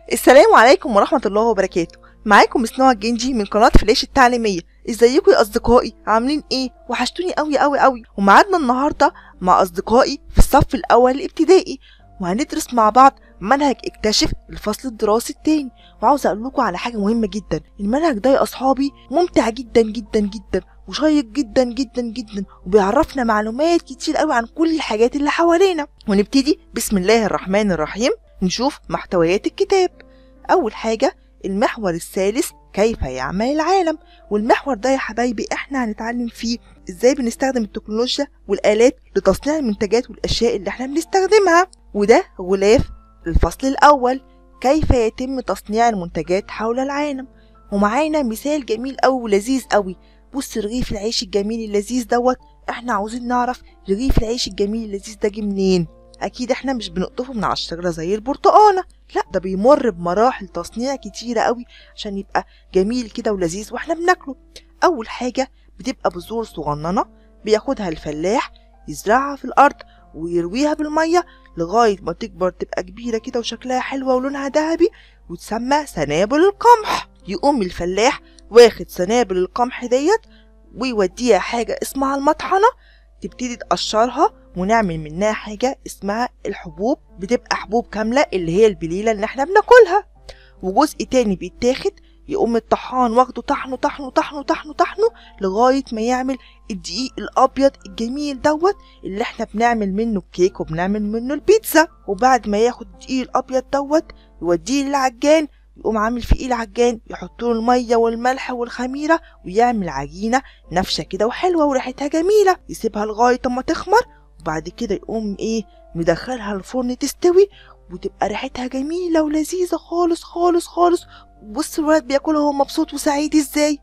السلام عليكم ورحمة الله وبركاته معاكم مصنوع الجنجي من قناة فلاش التعليمية ازيكم يا اصدقائي عاملين ايه وحشتوني قوي قوي قوي ومعادنا النهاردة مع اصدقائي في الصف الاول الابتدائي وهندرس مع بعض منهج اكتشف الفصل الدراسي التاني وعاوز اقول لكم على حاجة مهمة جدا المنهج ده يا اصحابي ممتع جدا جدا جدا وشيق جدا جدا جدا وبيعرفنا معلومات كتير قوي عن كل الحاجات اللي حوالينا ونبتدي بسم الله الرحمن الرحيم نشوف محتويات الكتاب أول حاجة المحور الثالث كيف يعمل العالم والمحور ده يا حبايبي احنا هنتعلم فيه ازاي بنستخدم التكنولوجيا والآلات لتصنيع المنتجات والأشياء اللي احنا بنستخدمها وده غلاف الفصل الأول كيف يتم تصنيع المنتجات حول العالم ومعانا مثال جميل أوي ولذيذ أوي بص رغيف العيش الجميل اللذيذ دوت احنا عاوزين نعرف رغيف العيش الجميل اللذيذ ده جه منين اكيد احنا مش بنقطفه من على الشجره زي البرتقانه لا ده بيمر بمراحل تصنيع كتيره قوي عشان يبقى جميل كده ولذيذ واحنا بناكله اول حاجه بتبقى بذور صغننه بياخدها الفلاح يزرعها في الارض ويرويها بالميه لغايه ما تكبر تبقى كبيره كده وشكلها حلوه ولونها ذهبي وتسمى سنابل القمح يقوم الفلاح واخد سنابل القمح ديت ويوديها حاجه اسمها المطحنه تبتدي تقشرها ونعمل منها حاجة اسمها الحبوب بتبقى حبوب كاملة اللي هي البليلة اللي احنا بناكلها وجزء تاني بيتاخد يقوم الطحان واخده طحنه طحنه طحنه طحنه طحنه لغاية ما يعمل الدقيق الأبيض الجميل دوت اللي احنا بنعمل منه الكيك وبنعمل منه البيتزا وبعد ما ياخد الدقيق الأبيض دوت يوديه للعجان يقوم عامل في ايه العجان يحط له الميه والملح والخميره ويعمل عجينه نافشه كده وحلوه وريحتها جميله يسيبها لغايه اما تخمر وبعد كده يقوم ايه مدخلها الفرن تستوي وتبقى ريحتها جميله ولذيذه خالص خالص خالص بص الولد بياكلها وهو مبسوط وسعيد ازاي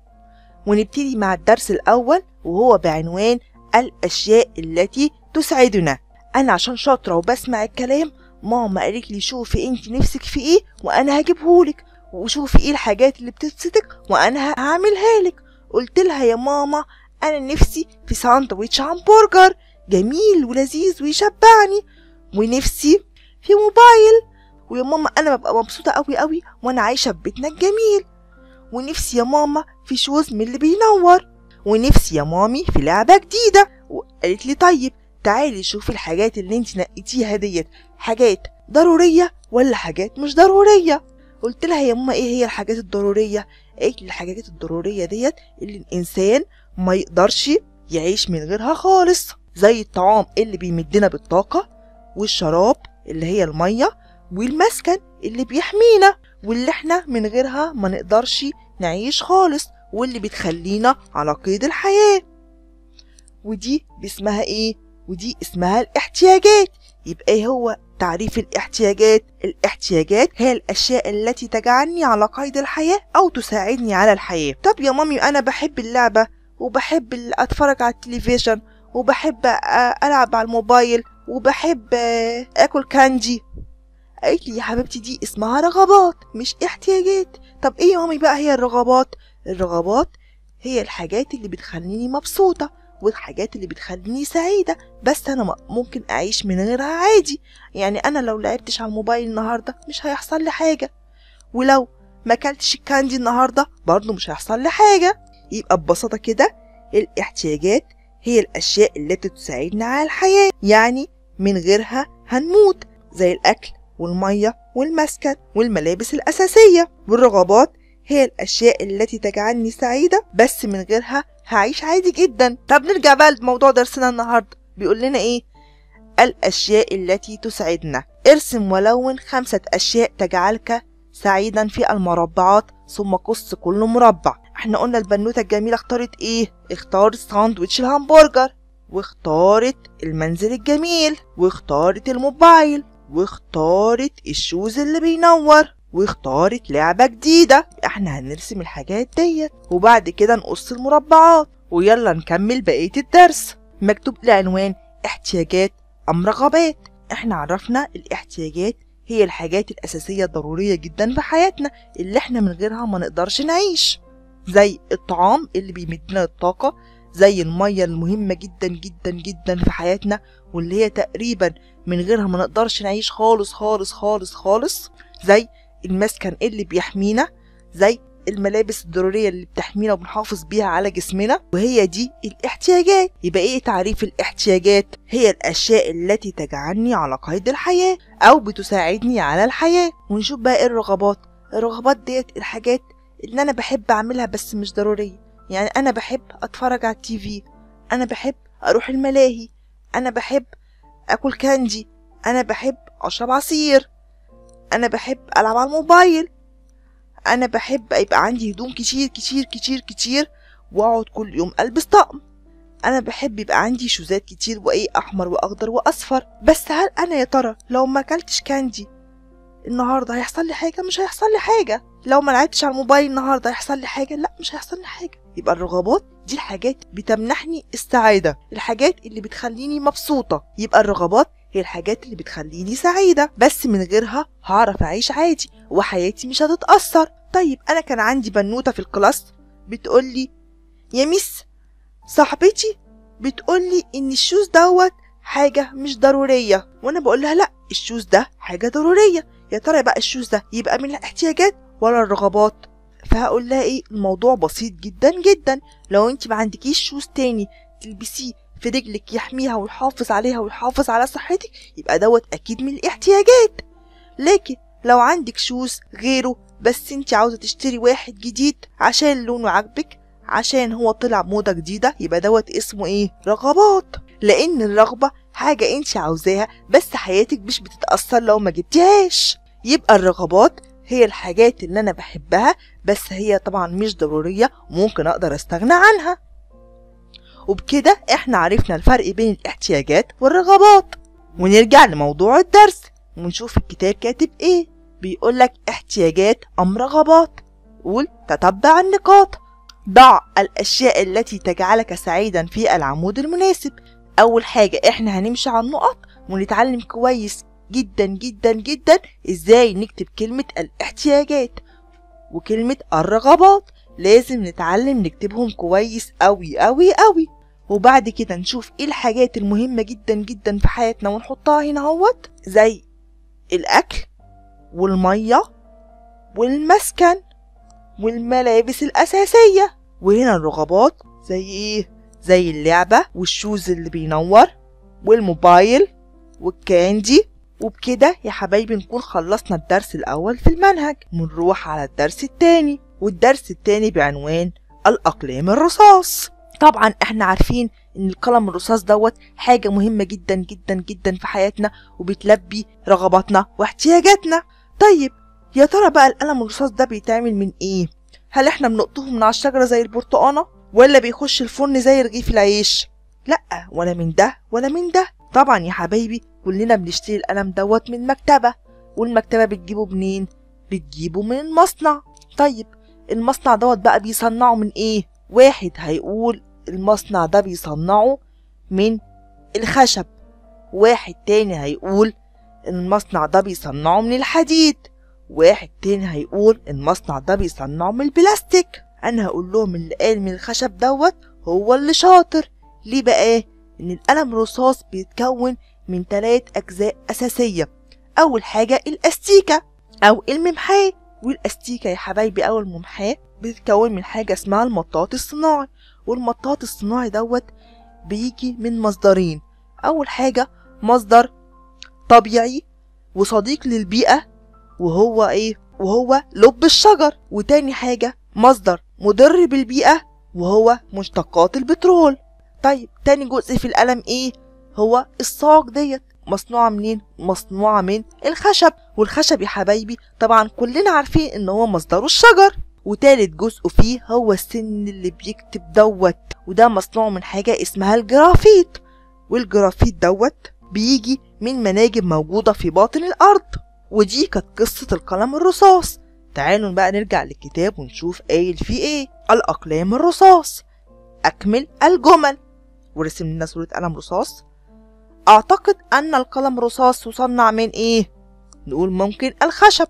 ونبتدي مع الدرس الاول وهو بعنوان الاشياء التي تسعدنا انا عشان شاطره وبسمع الكلام ماما قالت لي شوفي انت نفسك في ايه وانا هجيبهولك وشوفي ايه الحاجات اللي بتبسطك وانا هعملها لك قلت لها يا ماما انا نفسي في ساندويتش همبرجر جميل ولذيذ ويشبعني ونفسي في موبايل ويا ماما انا ببقى مبسوطه قوي قوي وانا عايشه في بيتنا الجميل ونفسي يا ماما في شوز من اللي بينور ونفسي يا مامي في لعبه جديده وقالت لي طيب تعالي شوفي الحاجات اللي انت نقيتيها ديت حاجات ضروريه ولا حاجات مش ضروريه قلت لها يا ماما ايه هي الحاجات الضروريه قالت لي الحاجات الضروريه ديت اللي الانسان ما يقدرش يعيش من غيرها خالص زي الطعام اللي بيمدنا بالطاقه والشراب اللي هي الميه والمسكن اللي بيحمينا واللي احنا من غيرها ما نقدرش نعيش خالص واللي بتخلينا على قيد الحياه ودي باسمها ايه ودي اسمها الاحتياجات يبقى ايه هو تعريف الاحتياجات الاحتياجات هي الاشياء التي تجعلني على قيد الحياة او تساعدني على الحياة طب يا مامي انا بحب اللعبة وبحب اتفرج على التلفزيون وبحب العب على الموبايل وبحب اكل كاندي قالت لي يا حبيبتي دي اسمها رغبات مش احتياجات طب ايه يا مامي بقى هي الرغبات الرغبات هي الحاجات اللي بتخليني مبسوطة والحاجات اللي بتخليني سعيدة بس أنا ممكن أعيش من غيرها عادي يعني أنا لو لعبتش على الموبايل النهاردة مش هيحصل لي حاجة ولو ما اكلتش الكاندي النهاردة برضه مش هيحصل لي حاجة يبقى ببساطة كده الاحتياجات هي الأشياء التي تساعدنا على الحياة يعني من غيرها هنموت زي الأكل والمية والمسكن والملابس الأساسية والرغبات هي الأشياء التي تجعلني سعيدة بس من غيرها هعيش عادي جدا طب نرجع بقى لموضوع درسنا النهاردة بيقول لنا ايه الأشياء التي تسعدنا ارسم ولون خمسة أشياء تجعلك سعيدا في المربعات ثم قص كل مربع احنا قلنا البنوتة الجميلة اختارت ايه اختارت ساندويتش الهمبرجر واختارت المنزل الجميل واختارت الموبايل واختارت الشوز اللي بينور واختارت لعبة جديدة احنا هنرسم الحاجات ديت وبعد كده نقص المربعات ويلا نكمل بقية الدرس مكتوب العنوان احتياجات أم رغبات احنا عرفنا الاحتياجات هي الحاجات الأساسية الضرورية جدا في حياتنا اللي احنا من غيرها ما نقدرش نعيش زي الطعام اللي بيمدنا الطاقة زي المية المهمة جدا جدا جدا في حياتنا واللي هي تقريبا من غيرها ما نقدرش نعيش خالص خالص خالص خالص زي المسكن اللي بيحمينا زي الملابس الضرورية اللي بتحمينا وبنحافظ بيها على جسمنا وهي دي الاحتياجات يبقى ايه تعريف الاحتياجات هي الاشياء التي تجعلني على قيد الحياة او بتساعدني على الحياة ونشوف بقى ايه الرغبات الرغبات ديت الحاجات اللي انا بحب اعملها بس مش ضرورية يعني انا بحب اتفرج على التي في انا بحب اروح الملاهي انا بحب اكل كاندي انا بحب اشرب عصير انا بحب العب على الموبايل انا بحب يبقى عندي هدوم كتير كتير كتير كتير واقعد كل يوم البس طقم انا بحب يبقى عندي شوزات كتير وايه احمر واخضر واصفر بس هل انا يا ترى لو ما اكلتش كاندي النهارده هيحصل لي حاجه مش هيحصل لي حاجه لو ما لعبتش على الموبايل النهارده هيحصل لي حاجه لا مش هيحصل لي حاجه يبقى الرغبات دي الحاجات بتمنحني السعاده الحاجات اللي بتخليني مبسوطه يبقى الرغبات هي الحاجات اللي بتخليني سعيده بس من غيرها هعرف اعيش عادي وحياتي مش هتتاثر طيب انا كان عندي بنوته في الكلاس بتقولي يا ميس صاحبتي بتقولي ان الشوز دوت حاجه مش ضروريه وانا بقول لها لا الشوز ده حاجه ضروريه يا ترى بقى الشوز ده يبقى من الاحتياجات ولا الرغبات فهقول لها ايه الموضوع بسيط جدا جدا لو انت ما عندكيش شوز تاني تلبسيه في رجلك يحميها ويحافظ عليها ويحافظ على صحتك يبقى دوت اكيد من الاحتياجات لكن لو عندك شوز غيره بس انت عاوزه تشتري واحد جديد عشان لونه عاجبك عشان هو طلع موضه جديده يبقى دوت اسمه ايه رغبات لان الرغبه حاجه انت عاوزاها بس حياتك مش بتتاثر لو ما جبتيهاش يبقى الرغبات هي الحاجات اللي انا بحبها بس هي طبعا مش ضروريه وممكن اقدر استغنى عنها وبكده احنا عرفنا الفرق بين الاحتياجات والرغبات ونرجع لموضوع الدرس ونشوف الكتاب كاتب ايه بيقولك احتياجات ام رغبات قول تتبع النقاط ضع الاشياء التي تجعلك سعيدا في العمود المناسب اول حاجة احنا هنمشي على النقط ونتعلم كويس جدا جدا جدا ازاي نكتب كلمة الاحتياجات وكلمة الرغبات لازم نتعلم نكتبهم كويس قوي قوي قوي وبعد كده نشوف ايه الحاجات المهمة جدا جدا في حياتنا ونحطها هنا اهوت زي الاكل والمية والمسكن والملابس الاساسية وهنا الرغبات زي ايه زي اللعبة والشوز اللي بينور والموبايل والكاندي وبكده يا حبايبي نكون خلصنا الدرس الأول في المنهج ونروح على الدرس التاني والدرس التاني بعنوان الأقلام الرصاص طبعا احنا عارفين ان القلم الرصاص دوت حاجة مهمة جدا جدا جدا في حياتنا وبتلبي رغباتنا واحتياجاتنا طيب يا ترى بقى القلم الرصاص ده بيتعمل من ايه هل احنا بنقطفه من على الشجرة زي البرتقانة ولا بيخش الفرن زي رغيف العيش لا ولا من ده ولا من ده طبعا يا حبايبي كلنا بنشتري القلم دوت من مكتبة والمكتبة بتجيبه منين بتجيبه من المصنع طيب المصنع دوت بقى بيصنعه من ايه واحد هيقول المصنع ده بيصنعه من الخشب واحد تاني هيقول المصنع ده بيصنعه من الحديد واحد تاني هيقول المصنع ده بيصنعه من البلاستيك انا هقول لهم اللي قال من الخشب دوت هو اللي شاطر ليه بقى ان القلم الرصاص بيتكون من ثلاث اجزاء اساسيه اول حاجه الاستيكه او الممحاه والاستيكه يا حبايبي او الممحاه بتتكون من حاجه اسمها المطاط الصناعي والمطاط الصناعي دوت بيجي من مصدرين اول حاجه مصدر طبيعي وصديق للبيئه وهو ايه وهو لب الشجر وتاني حاجه مصدر مضر بالبيئه وهو مشتقات البترول طيب تاني جزء في القلم ايه هو الصاج ديت مصنوعة منين؟ مصنوعة من الخشب والخشب يا حبايبي طبعا كلنا عارفين ان هو مصدره الشجر وتالت جزء فيه هو السن اللي بيكتب دوت وده مصنوع من حاجة اسمها الجرافيت والجرافيت دوت بيجي من مناجم موجودة في باطن الأرض ودي كانت قصة القلم الرصاص تعالوا بقى نرجع للكتاب ونشوف قايل فيه ايه الأقلام الرصاص أكمل الجمل ورسم لنا صورة قلم رصاص أعتقد أن القلم الرصاص يصنع من إيه؟ نقول ممكن الخشب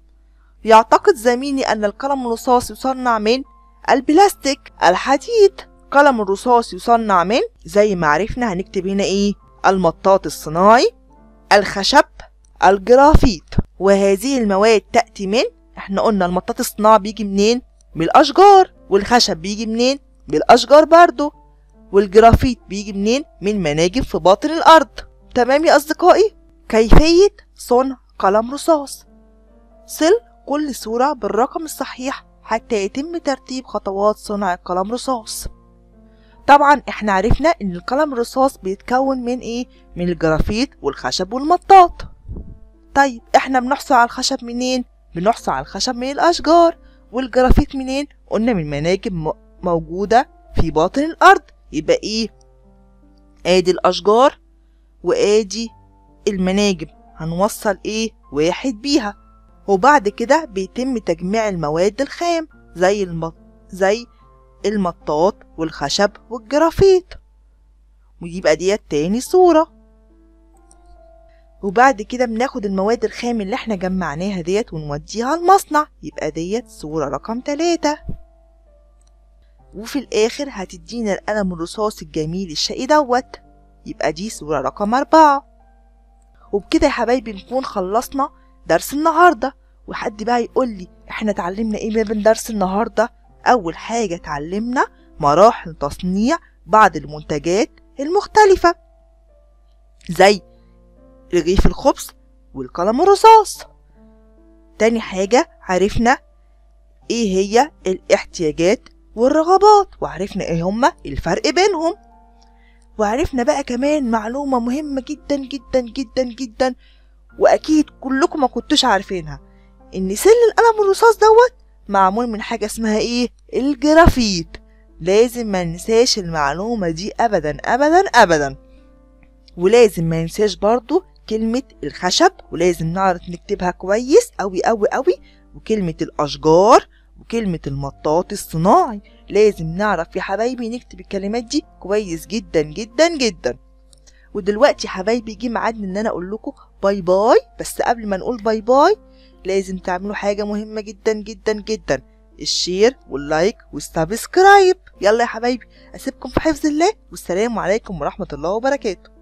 يعتقد زميلي أن القلم الرصاص يصنع من البلاستيك الحديد قلم الرصاص يصنع من زي ما عرفنا هنكتب هنا إيه؟ المطاط الصناعي الخشب الجرافيت وهذه المواد تأتي من احنا قلنا المطاط الصناعي بيجي منين من الأشجار والخشب بيجي منين من الأشجار برضو والجرافيت بيجي منين من مناجم في باطن الأرض تمام يا أصدقائي كيفية صنع قلم رصاص صل كل صورة بالرقم الصحيح حتى يتم ترتيب خطوات صنع القلم رصاص طبعا احنا عرفنا ان القلم الرصاص بيتكون من ايه من الجرافيت والخشب والمطاط طيب احنا بنحصل على الخشب منين بنحصل على الخشب من الاشجار والجرافيت منين قلنا من مناجم موجودة في باطن الارض يبقى ايه ادي الاشجار وادي المناجم هنوصل ايه واحد بيها وبعد كده بيتم تجميع المواد الخام زي الم... زي المطاط والخشب والجرافيت ويبقى ديت تاني صورة وبعد كده بناخد المواد الخام اللي احنا جمعناها ديت ونوديها المصنع يبقى ديت صورة رقم تلاتة وفي الآخر هتدينا القلم الرصاص الجميل الشقي دوت يبقى دي صورة رقم أربعة وبكده يا حبايبي نكون خلصنا درس النهاردة وحد بقى يقول لي احنا اتعلمنا ايه من درس النهاردة أول حاجة اتعلمنا مراحل تصنيع بعض المنتجات المختلفة زي رغيف الخبز والقلم الرصاص تاني حاجة عرفنا ايه هي الاحتياجات والرغبات وعرفنا ايه هما الفرق بينهم وعرفنا بقى كمان معلومة مهمة جدا جدا جدا جدا وأكيد كلكم ما كنتوش عارفينها إن سل القلم الرصاص دوت معمول من حاجة اسمها إيه؟ الجرافيت لازم ما ننساش المعلومة دي أبدا أبدا أبدا ولازم ما ننساش برضو كلمة الخشب ولازم نعرف نكتبها كويس أوي أوي أوي وكلمة الأشجار وكلمة المطاط الصناعي لازم نعرف يا حبايبي نكتب الكلمات دي كويس جدا جدا جدا ودلوقتي يا حبايبي جه ميعادنا ان انا اقول لكم باي باي بس قبل ما نقول باي باي لازم تعملوا حاجة مهمة جدا جدا جدا الشير واللايك والسبسكرايب يلا يا حبايبي اسيبكم في حفظ الله والسلام عليكم ورحمة الله وبركاته